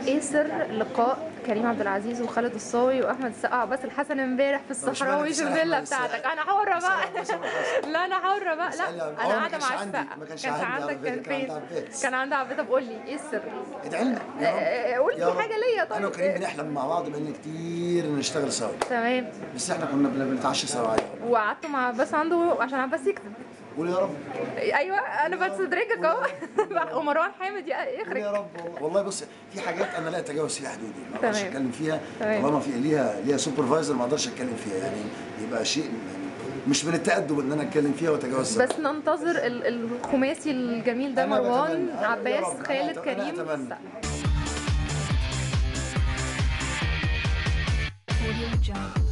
ايه سر لقاء كريم عبد العزيز وخالد الصاوي واحمد السقا وعباس الحسن امبارح في الصحراوي في الفيلا بتاعتك انا حره بقى لا انا حره بقى لا انا قاعده مع السقا ما كانش عندك كان كان فين عندي عباس كان عندي عباس طب قول لي ايه السر ادعي لنا آه، آه، قول لي يا رب. حاجه ليا انا وكريم طيب بنحلم مع بعض بقالنا كتير نشتغل سوا تمام بس احنا كنا بن- بنتعشى سوا عادي وقعدتوا مع عباس عنده عشان عباس يكتب قول يا رب ايوه انا بستدرجك اهو ومروان حامد يا- قول يخرج يا رب والله والله بص في حاجات انا لا اتجاوز فيها حدودي ما اقدرش تمام. اتكلم فيها تمام. طالما في ليها ليها سوبرفايزر ما اقدرش اتكلم فيها يعني يبقى شيء يعني مش من التأدب ان انا اتكلم فيها واتجاوز بس ننتظر ال- الخماسي الجميل ده أنا مروان بتمنى. يا عباس رب. أنا خالد أت- أنا كريم أتمنى. السقا. Audio Jungle.